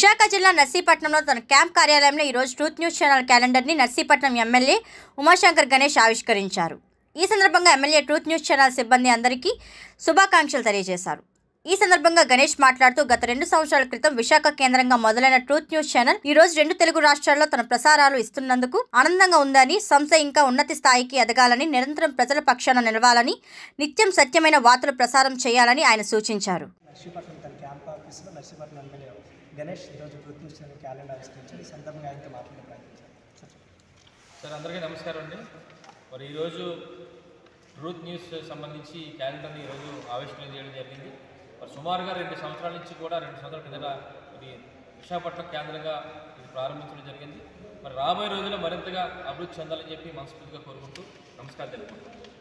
విశాఖ జిల్లా నర్సీపట్నంలో తన క్యాంప్ కార్యాలయంలో ఈరోజు ట్రూత్ న్యూస్ ఛానల్ క్యాలెండర్ని నర్సీపట్నం ఎమ్మెల్యే ఉమాశంకర్ గణేష్ ఆవిష్కరించారు ఈ సందర్భంగా ఎమ్మెల్యే ట్రూత్ న్యూస్ ఛానల్ సిబ్బంది అందరికీ శుభాకాంక్షలు తెలియజేశారు ఈ సందర్భంగా గణేష్ మాట్లాడుతూ గత రెండు సంవత్సరాల క్రితం విశాఖ కేంద్రంగా మొదలైన ట్రూత్ న్యూస్ ఛానల్ ఈ రోజు రెండు తెలుగు రాష్ట్రాల్లో తన ప్రసారాలు ఇస్తున్నందుకు ఆనందంగా ఉందని సంస్థ ఇంకా ఉన్నతి స్థాయికి ఎదగాలని నిరంతరం ప్రజల పక్షాన నిలవాలని నిత్యం సత్యమైన వార్తలు ప్రసారం చేయాలని ఆయన సూచించారు నర్సీపట్నం తన క్యాంప్ ఆఫీస్లో నర్సీపట్నం ఎమ్మెల్యే గణేష్ ఈరోజు ట్రూత్ న్యూస్ ఛానల్ క్యాలెండర్ ఆవిష్కరించారు ఈ సందర్భంగా ఆయనతో మాట్లాడే ప్రయత్నించారు సార్ అందరికీ నమస్కారం అండి మరి ఈరోజు ట్రూత్ న్యూస్ సంబంధించి ఈ క్యాలెండర్ని ఈరోజు ఆవిష్కరణ చేయడం జరిగింది మరి సుమారుగా రెండు సంవత్సరాల నుంచి కూడా రెండు సంవత్సరాల కిందట ఇది విశాఖపట్నం కేంద్రంగా ఇది ప్రారంభించడం జరిగింది మరి రాబోయే రోజుల్లో మరింతగా అభివృద్ధి చెందాలని చెప్పి మనస్ఫూర్తిగా కోరుకుంటూ నమస్కారం తెలుపుకుంటున్నాను